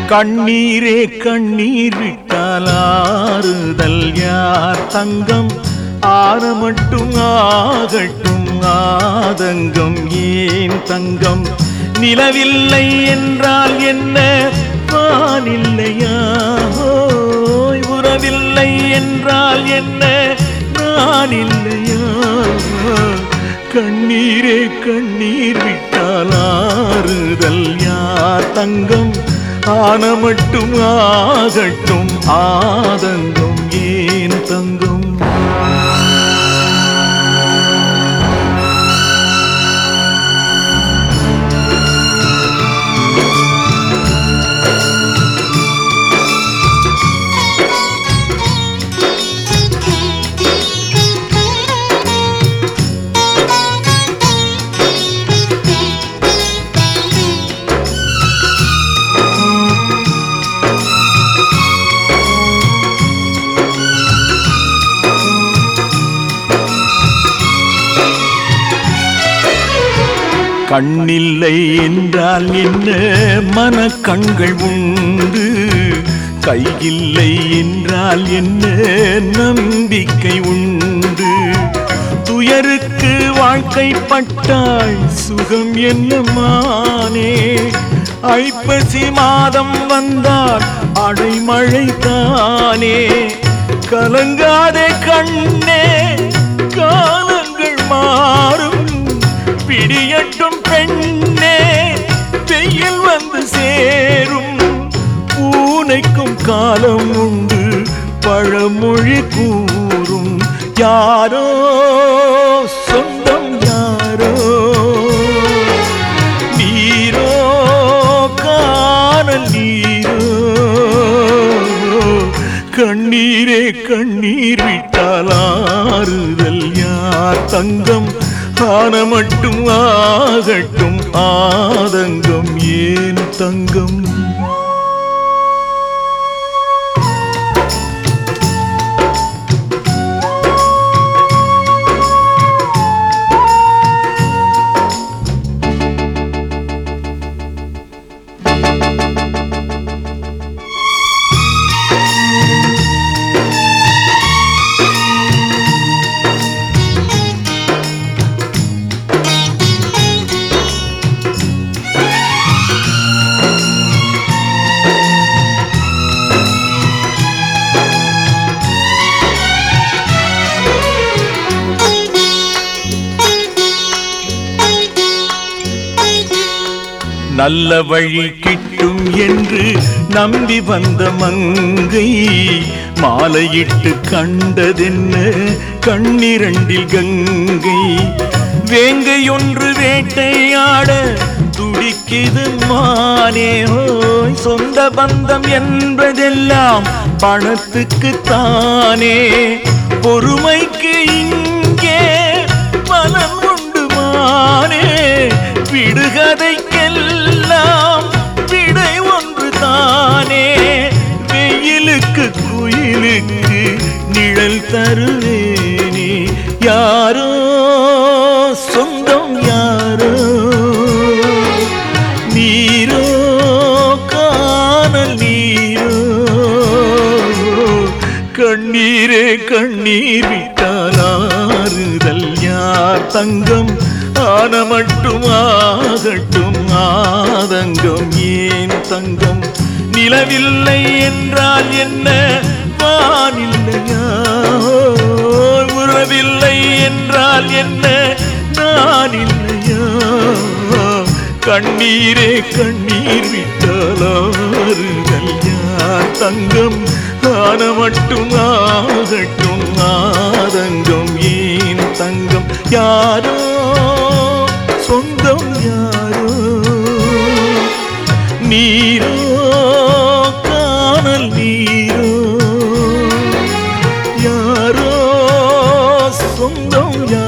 கண்ணீரே கண்ணீர் விட்டால் ஆறுதல் யார் தங்கம் ஆற மட்டும் ஆகட்டும் ஆதங்கம் ஏன் தங்கம் நிலவில்லை என்றால் என்ன வானில்லையா ஓய், உறவில்லை என்றால் என்ன நான் இல்லையா கண்ணீரே கண்ணீர் விட்டால் ஆறுதல் யார் தங்கம் ஆன மட்டும் ஆகட்டும் ஆதங்கம் ஏன் தங்கம் கண்ணில்லை என்றால் என்ன மன கண்கள் உண்டு கையில்லை என்றால் என்ன நம்பிக்கை உண்டு துயருக்கு வாழ்க்கைப்பட்டாய் சுகம் என்ன மானே ஐப்பசி மாதம் வந்தால் அடைமழை தானே கலங்காதே கண்ணே காலங்கள் மாறும் பிடியட்டும் பெண்ணே வெயில் வந்து சேரும் பூனைக்கும் காலம் உண்டு பழமொழி கூறும் யாரோ சொந்தம் யாரோ நீரோ காணல் நீரோ கண்ணீரே கண்ணீர் விட்டால் ஆறுதல் யார் தங்கம் ஆன மட்டும் ஆகட்டும் ஆதங்கம் ஏன் தங்கம் நல்ல வழி கிட்டும் என்று நம்பி வந்த மங்கை மாலையிட்டு கண்டதென்ன கண்ணிரண்டில் கங்கை வேங்கை ஒன்று வேட்டையாட துடிக்குது மானே ஓய் சொந்த பந்தம் என்பதெல்லாம் பணத்துக்கு தானே பொறுமைக்கு இங்கே பலன் உண்டு மானே விடுகதைக்கெல்லாம் விடை ஒன்று தானே வெயிலுக்கு குயிலுக்கு நிழல் தருவேனே யாரோ சொந்தம் யாரோ நீரோ காணல் நீரோ கண்ணீரே கண்ணீர் விட்டால் ஆறுதல் யார் தங்கம் ஆன மட்டும் ஆகட்டும் ஆதங்கம் ஏன் தங்கம் நிலவில்லை என்றால் என்ன வானில்லையா உறவில்லை என்றால் என்ன நான் இல்லையா கண்ணீரே கண்ணீர் விட்டால் ஆறுதல் யார் தங்கம் ஆன மட்டும் ஆகட்டும் ஆதங்கம் ஏன் தங்கம் யாரோ சொந்தம் யாரோ நீரோ காணல் நீரோ யாரோ சொந்தம் யாரோ